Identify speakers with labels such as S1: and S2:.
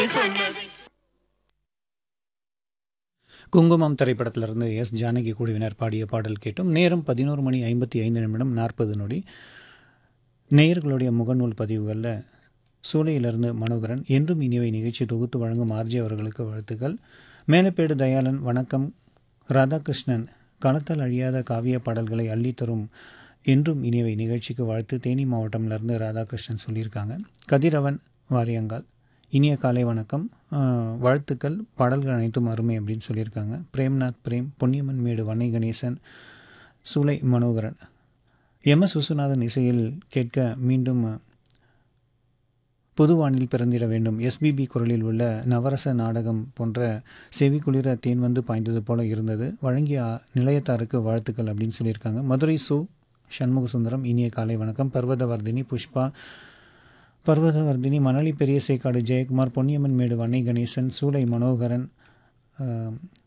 S1: குங்குமம் திரைப்படத்திலிருந்து எஸ் ஜானகி குழுவினர் பாடிய பாடல் கேட்டும் நேரம் பதினோரு மணி ஐம்பத்தி ஐந்து நிமிடம் நாற்பது நொடி நேயர்களுடைய முகநூல் பதிவுகளில் சூளையிலிருந்து மனோகரன் என்றும் இனிவை நிகழ்ச்சி தொகுத்து வழங்கும் ஆர்ஜி அவர்களுக்கு வாழ்த்துக்கள் மேலப்பேடு தயாளன் வணக்கம் ராதாகிருஷ்ணன் களத்தால் அழியாத காவிய பாடல்களை அள்ளித்தரும் என்றும் இனிவை நிகழ்ச்சிக்கு வாழ்த்து தேனி மாவட்டம்லேருந்து ராதாகிருஷ்ணன் சொல்லியிருக்காங்க கதிரவன் வாரியங்கால் இனிய காலை வணக்கம் ஆஹ், வாழ்த்துக்கள் பாடல்கள் அனைத்தும் அருமை அப்படின்னு சொல்லியிருக்காங்க பிரேம்நாத் பிரேம் பொன்னியம்மன் மேடு வன்னை கணேசன் சூலை மனோகரன் எம் எஸ் விஸ்வநாதன் இசையில் கேட்க மீண்டும் புதுவானில் பிறந்திட வேண்டும் எஸ்பிபி குரலில் உள்ள நவரச நாடகம் போன்ற செவிக்குளிர தேன் வந்து பாய்ந்தது போல இருந்தது வழங்கிய நிலையத்தாருக்கு வாழ்த்துக்கள் அப்படின்னு சொல்லியிருக்காங்க மதுரை சு சண்முக சுந்தரம் இனிய காலை வணக்கம் பர்வதவர்தினி புஷ்பா பர்வதவர்தினி மணலி பெரிய சேக்காடு ஜெயக்குமார் பொன்னியம்மன் மேடு வன்னை கணேசன் சூளை மனோகரன் ஆஹ்,